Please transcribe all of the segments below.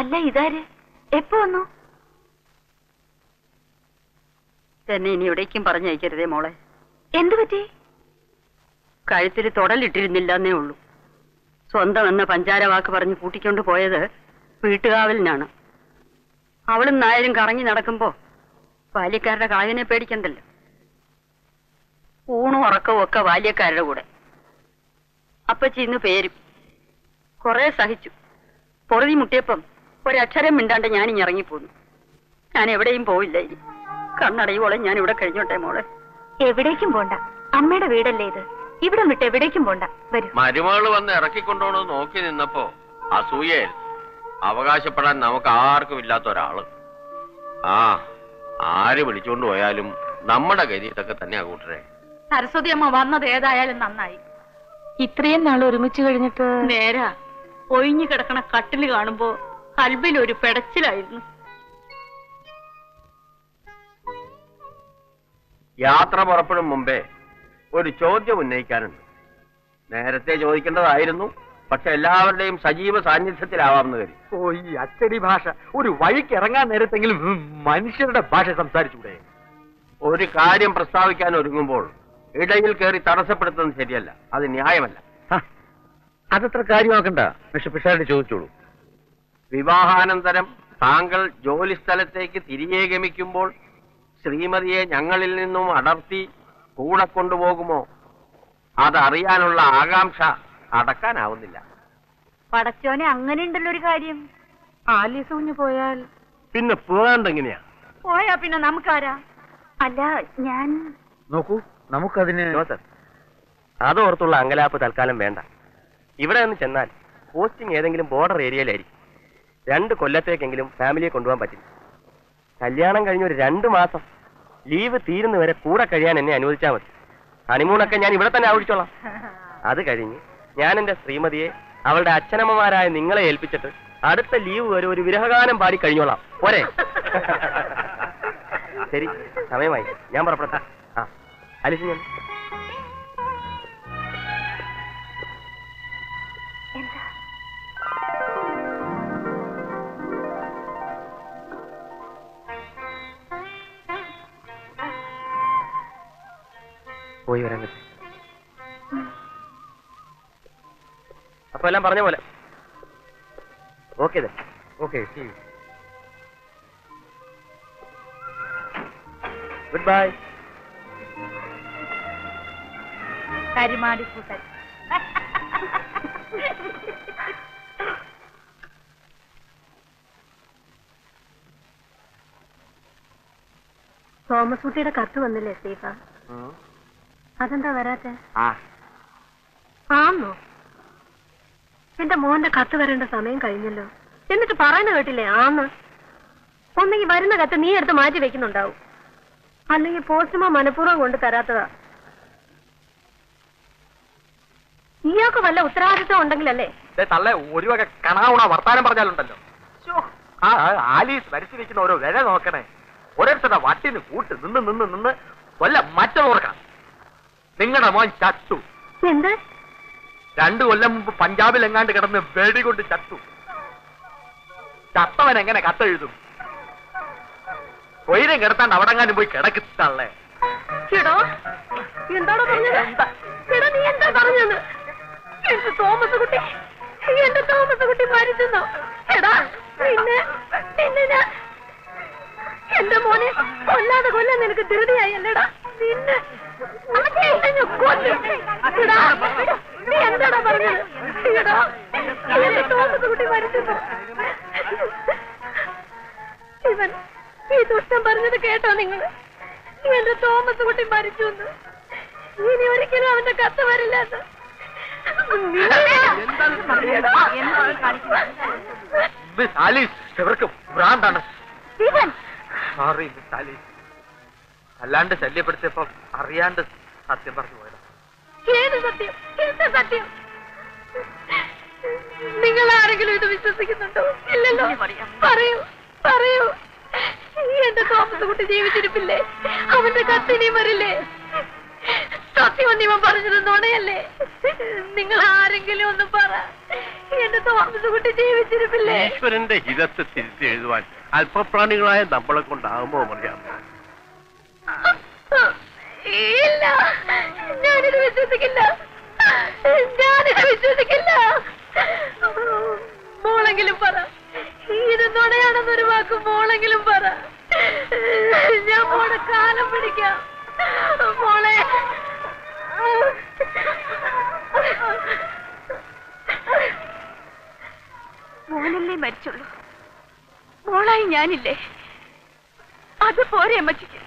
അല്ല ഇതാര് എപ്പോ വന്നു എന്നെ ഇനി എവിടേക്കും പറഞ്ഞയക്കരുതേ മോളെ എന്തു പറ്റി കഴുത്തിൽ തുടലിട്ടിരുന്നില്ലെന്നേ ഉള്ളൂ സ്വന്തം എന്ന പഞ്ചാര വാക്ക് പറഞ്ഞ് കൂട്ടിക്കൊണ്ട് പോയത് വീട്ടുകാവലിനാണ് അവളും നായരും കറങ്ങി നടക്കുമ്പോ ബാല്യക്കാരുടെ കളവിനെ പേടിക്കണ്ടല്ലോ ഊണും ഉറക്കവും ഒക്കെ ബാല്യക്കാരുടെ കൂടെ അപ്പച്ചി ഇന്ന് പേരും കുറെ സഹിച്ചു പൊറുതി മുട്ടിയപ്പം ഒരക്ഷരം മിണ്ടാണ്ട് ഞാൻ ഇറങ്ങിപ്പോന്നു ഞാൻ എവിടെയും പോവില്ല ഇനി കണ്ണടയുവോളെ ഞാൻ ഇവിടെ കഴിഞ്ഞോട്ടെ മോളെ എവിടേക്കും പോണ്ട അമ്മയുടെ വീടല്ലേ ഇത് ഇവിടെ വിട്ട് എവിടേക്കും പോണ്ട വരൂ മരുമകള് വന്ന് ഇറക്കിക്കൊണ്ടോന്ന് നോക്കി നിന്നപ്പോ അസൂയയിൽ അവകാശപ്പെടാൻ നമുക്ക് ആർക്കും ഇല്ലാത്ത ഒരാള് ആ ആര് വിളിച്ചോണ്ട് പോയാലും നമ്മുടെ ഗതി ഇതൊക്കെ തന്നെയാ കൂട്ടരെ സരസ്വതി അമ്മ വന്നത് ഏതായാലും നന്നായി ഇത്രയും നാൾ ഒരുമിച്ച് കഴിഞ്ഞിട്ട് നേരാ ഒഴിഞ്ഞു കിടക്കണ കട്ടില് കാണുമ്പോ കൽബിൽ ഒരു പെടച്ചിലായിരുന്നു യാത്ര പുറപ്പെടും മുമ്പേ ഒരു ചോദ്യം ഉന്നയിക്കാനുണ്ട് നേരത്തെ ചോദിക്കേണ്ടതായിരുന്നു പക്ഷെ എല്ലാവരുടെയും സജീവ സാന്നിധ്യത്തിലാവാമെന്ന് കരുതി ഓ ഈ അച്ചടി ഭാഷ ഒരു വഴിക്ക് ഇറങ്ങാൻ നേരത്തെങ്കിലും ഉം, മനുഷ്യരുടെ ഭാഷ സംസാരിച്ചൂടെ ഒരു കാര്യം പ്രസ്താവിക്കാൻ ഒരുങ്ങുമ്പോൾ ഇടയിൽ കയറി തടസ്സപ്പെടുത്തുന്നത് ശരിയല്ല അത് ന്യായമല്ല ഹ, അതത്ര കാര്യമാക്കണ്ട മിസ്റ്റർ പിഷാരടി ചോദിച്ചോളൂ വിവാഹാനന്തരം താങ്കൾ ജോലി സ്ഥലത്തേക്ക് തിരികെ ഗമിക്കുമ്പോൾ ശ്രീമതിയെ ഞങ്ങളിൽ നിന്നും അടർത്തി കൂടെ കൊണ്ടുപോകുമോ അതറിയാനുള്ള ആകാംക്ഷ അടക്കാനാവുന്നില്ല പടച്ചോനെ അങ്ങനെ ഉണ്ടല്ലോ ഒരു കാര്യം ആലീസ് കുഞ്ഞു പോയാൽ പിന്നെ പോകാണ്ടെങ്ങനെയാ പോയാ പിന്നെ നമുക്കാരാ അല്ല ഞാൻ നോക്കൂ നമുക്കതിന് അതോർത്തുള്ള അങ്കലാപ്പ് തൽക്കാലം വേണ്ട ഇവിടെ നിന്ന് ചെന്നാൽ പോസ്റ്റിംഗ് ഏതെങ്കിലും ബോർഡർ ഏരിയയിലായിരിക്കും രണ്ട് കൊല്ലത്തേക്കെങ്കിലും ഫാമിലിയെ കൊണ്ടുപോകാൻ പറ്റില്ല കല്യാണം കഴിഞ്ഞ ഒരു രണ്ട് മാസം ലീവ് തീരുന്നവരെ കൂടെ കഴിയാൻ എന്നെ അനുവദിച്ചാൽ മതി ഹണിമൂണൊക്കെ ഞാൻ ഇവിടെ തന്നെ ആവശ്യിച്ചോളാം അത് കഴിഞ്ഞ് ഞാൻ എന്റെ ശ്രീമതിയെ അവളുടെ അച്ഛനമ്മമാരായ നിങ്ങളെ ഏൽപ്പിച്ചിട്ട് അടുത്ത ലീവ് വരെ ഒരു വിരഹഗാനം പാടി കഴിഞ്ഞോളാം പോരെ ശരി സമയമായി ഞാൻ പുറപ്പെടട്ടെ ആ അലിസ് ഞാൻ എന്താ പോയി വരാൻ പറ്റും അപ്പൊ എല്ലാം പറഞ്ഞ പോലെ okay okay good bye Karimadi Koottan Thomas കുട്ടിയുടെ കത്ത് വന്നില്ലേ സ്റ്റീഫ അതെന്താ വരാത്തെ ആ ആന്നോ എന്റെ മോന്റെ കത്ത് വരേണ്ട സമയം കഴിഞ്ഞല്ലോ എന്നിട്ട് പറയുന്ന കേട്ടില്ലേ ആന്ന് ഒന്നെങ്കിൽ വരുന്ന കത്ത് നീ എടുത്ത് മാറ്റി വെക്കുന്നുണ്ടാവും അല്ലെങ്കിൽ പോസ്റ്റ്മാ മനഃപൂർവ്വം കൊണ്ട് തരാത്തതാ ഇയാൾക്ക് വല്ല ഉത്തരവാദിത്വം ഉണ്ടെങ്കിലല്ലേ തള്ളെ ഒരു വക കണാവുണ വർത്താനം പറഞ്ഞാലുണ്ടല്ലോ ശ്ശോ, ആ ആ, ആലീസ് വരച്ചിരിക്കുന്ന ഓരോ വില നോക്കണേ ഓരോരുത്തരുടെ വട്ടിന് കൂട്ട് നിന്ന് നിന്ന് നിന്ന് കൊല്ല മറ്റോർക്കാം നിങ്ങളുടെ മോൻ ചത്തു എന്ത് രണ്ടു കൊല്ലം മുമ്പ് പഞ്ചാബിൽ എങ്ങാണ്ട് കിടന്ന് വെടികൊണ്ട് ചത്തു ചത്തവൻ എങ്ങനെ കത്തെഴുതും കൊയിരം കിടത്താണ്ട് അവിടെങ്ങാനും പോയി കിടക്കിത്തള്ളേ എടോ എന്താണോ പറഞ്ഞത് എടാ നീ എന്താ പറഞ്ഞത് എന്റെ തോമസ് കുട്ടി എന്റെ തോമസ് കുട്ടി മരിച്ചെന്നോ എടാ പിന്നെ പിന്നെ ഞാൻ എന്റെ മോനെ കൊല്ലാതെ കൊല്ലാൻ നിനക്ക് ധൃതിയായി അല്ലേടാ പിന്നെ നിന്നെ ഞാൻ കൊല്ലും. എടാ, നീ എന്താടാ പറഞ്ഞത് എടാ എന്റെ തോമസ് കുട്ടി മരിച്ചെന്നോ ഇവൻ ഈ ദുഷ്ടം പറഞ്ഞത് കേട്ടോ നിങ്ങൾ എന്റെ തോമസ് കുട്ടി മരിച്ചു എന്ന് ഇനി ഒരിക്കലും അവന്റെ കത്ത് വരില്ല എന്ന്. മിസ് ആലീസ് ഇവർക്ക് ഭ്രാന്താണ് ഇവൻ സോറി മിസ് ആലീസ് അല്ലാണ്ട് ശല്യപ്പെടുത്തിയപ്പോ അറിയാണ്ട് സത്യം പറഞ്ഞു പോയതാ ഏത് സത്യം എന്ത് സത്യം നിങ്ങൾ ആരെങ്കിലും ഇത് വിശ്വസിക്കുന്നുണ്ടോ ഇല്ലല്ലോ പറയൂ പറയൂ എന്റെ തോമസ് കുട്ടി ജീവിച്ചിരിപ്പില്ലേ അവന്റെ കത്തിനി വരില്ലേ സത്യം ഇവൻ പറഞ്ഞത് നുണയല്ലേ നിങ്ങൾ ആരെങ്കിലും ഒന്ന് പറ എന്റെ തോമസ് കുട്ടി ജീവിച്ചിരിപ്പില്ലേ ഈശ്വരന്റെ ഹിതത്തെ തിരുത്തി എഴുതുവാൻ അല്പപ്രാണികളായ നമ്മളെ കൊണ്ടാകുമോ മറിയാം ഇല്ല ഞാനിത് വിശ്വസിക്കില്ല ഞാനിത് വിശ്വസിക്കില്ല മോളെങ്കിലും പറ ഇത് നുണയാണെന്നൊരു വാക്ക് മോളെങ്കിലും പറ ഞാൻ മോളെ കാലം പിടിക്കാം മോളെ മോനല്ലേ മരിച്ചുള്ളൂ മോളായി ഞാനില്ലേ അത് പോരെ അമ്മച്ചിക്ക്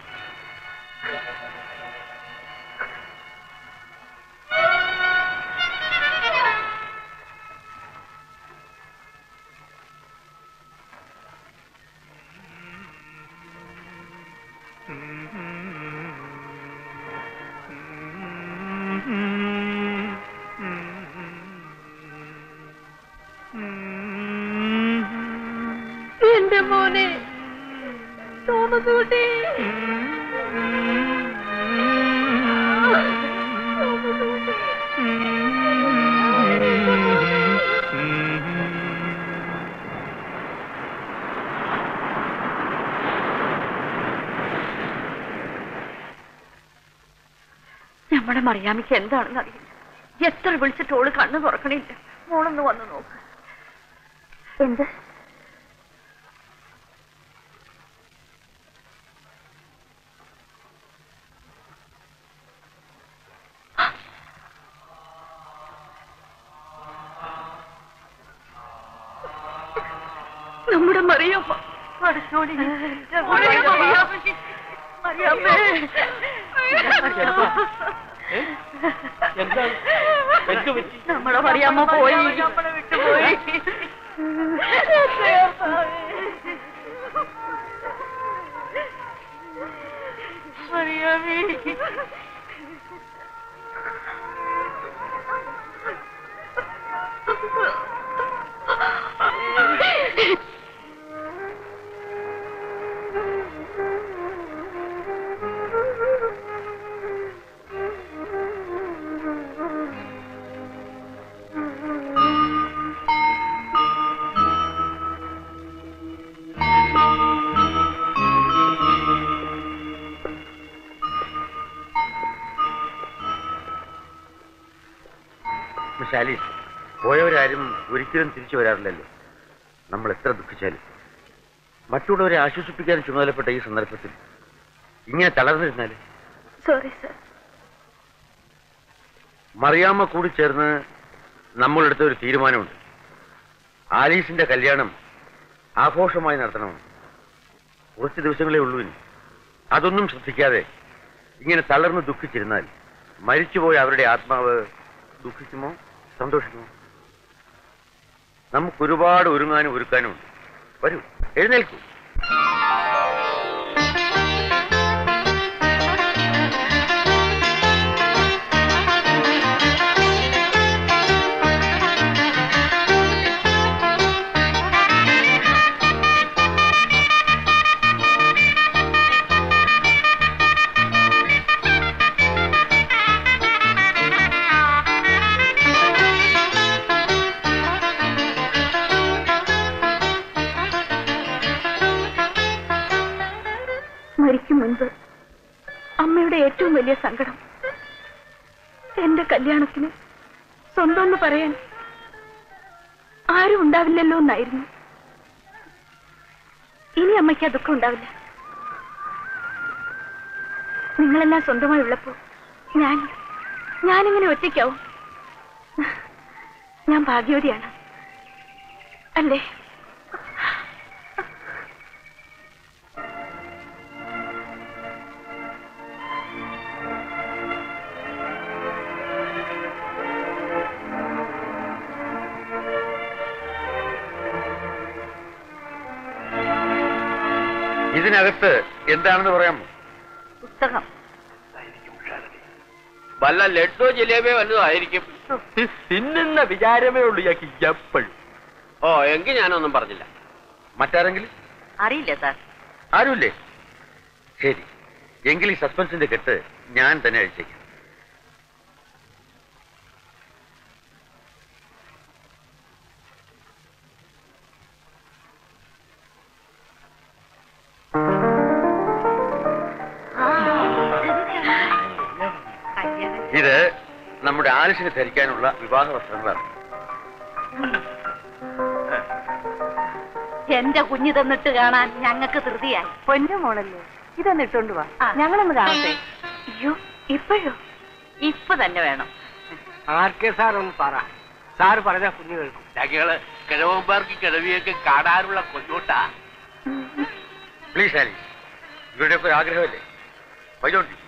എന്റെ മോനെ തോമസ് കുട്ടി തോമസ് കുട്ടി. നമ്മുടെ മറിയാമിക്ക് എന്താണെന്ന് അറിയില്ല എത്ര വിളിച്ചിട്ട് ഓള് കണ്ണു തുറക്കണില്ല മോളൊന്ന് വന്ന് നോക്ക് എന്ത് നമ്മുടെ മറിയമ്മ പഠിച്ചോടി മറിയാമ്മേ നമ്മുടെ മറിയാമ്മ പോയി നമ്മളെ വിട്ടുപോയി മറിയാമ്മേ മിസ് ആലീസ് പോയവരാരും ഒരിക്കലും തിരിച്ചു വരാറില്ലല്ലോ നമ്മൾ എത്ര ദുഃഖിച്ചാലും മറ്റുള്ളവരെ ആശ്വസിപ്പിക്കാൻ ചുമതലപ്പെട്ട ഈ സന്ദർഭത്തിൽ ഇങ്ങനെ തളർന്നിരുന്നാൽ സോറി സർ മറിയാമ്മ കൂടി ചേർന്ന് നമ്മളെടുത്ത ഒരു തീരുമാനമുണ്ട് ആലീസിന്റെ കല്യാണം ആഘോഷമായി നടത്തണമെന്ന് കുറച്ച് ദിവസങ്ങളേ ഉള്ളൂ ഇനി അതൊന്നും ശ്രദ്ധിക്കാതെ ഇങ്ങനെ തളർന്ന് ദുഃഖിച്ചിരുന്നാൽ മരിച്ചുപോയ അവരുടെ ആത്മാവ് ദുഃഖിക്കുമോ സന്തോഷിക്കുമോ നമുക്ക് ഒരുപാട് ഒരുങ്ങാനും ഒരുക്കാനും ഉണ്ട് വരൂ എഴുന്നേൽക്കൂ മരിക്കും മുൻപ് അമ്മയുടെ ഏറ്റവും വലിയ സങ്കടം എന്റെ കല്യാണത്തിന് സ്വന്തം എന്ന് പറയാൻ ആരും ഉണ്ടാവില്ലല്ലോ എന്നായിരുന്നു ഇനി അമ്മയ്ക്ക് ആ ദുഃഖം ഉണ്ടാവില്ല നിങ്ങളെല്ലാം സ്വന്തമായി ഉള്ളപ്പോ ഞാൻ ഞാനിങ്ങനെ ഒറ്റയ്ക്കാവും ഞാൻ ഭാഗ്യവതിയാണ് അല്ലേ ഇതിനകത്ത് എന്താണെന്ന് പറയാമോ പുസ്തകം വല്ല ലഡ്ഡോ ജിലേബിയോ വല്ലതും ആയിരിക്കും തിന്നുന്ന വിചാരമേ ഉള്ളൂ ഇയാൾക്ക് എപ്പോഴും ഓ എങ്കിൽ ഞാനൊന്നും പറഞ്ഞില്ല മറ്റാരെങ്കിലും അറിയില്ല സാർ ആരുമില്ലേ ശരി എങ്കിൽ ഈ സസ്പെൻസിന്റെ കെട്ട് ഞാൻ തന്നെ അഴിച്ചേക്കാം ഇത് നമ്മുടെ ആലിസിന് ധരിക്കാനുള്ള വിവാഹ വസ്ത്രങ്ങളാണ് എന്റെ കുഞ്ഞു തന്നിട്ട് കാണാൻ ഞങ്ങൾക്ക് ധൃതിയായി പൊന്നു മോളല്ലേ ഇതൊന്ന് ഇട്ടോണ്ട് വാ ഞങ്ങളൊന്ന് കാണട്ടെ അയ്യോ ഇപ്പോഴോ ഇപ്പൊ തന്നെ വേണം ആർക്കെ സാർ ഒന്ന് പറ സാർ പറഞ്ഞ കുഞ്ഞു കേൾക്കും ഞങ്ങള് കിഴവന്മാർക്ക് കിഴവിയൊക്കെ കാണാനുള്ള കൊഞ്ഞോട്ടാ പ്ലീസ് ആലീസ് ഇവരുടെയൊക്കെ ഒരു ആഗ്രഹമല്ലേ വൈ ഡോണ്ട്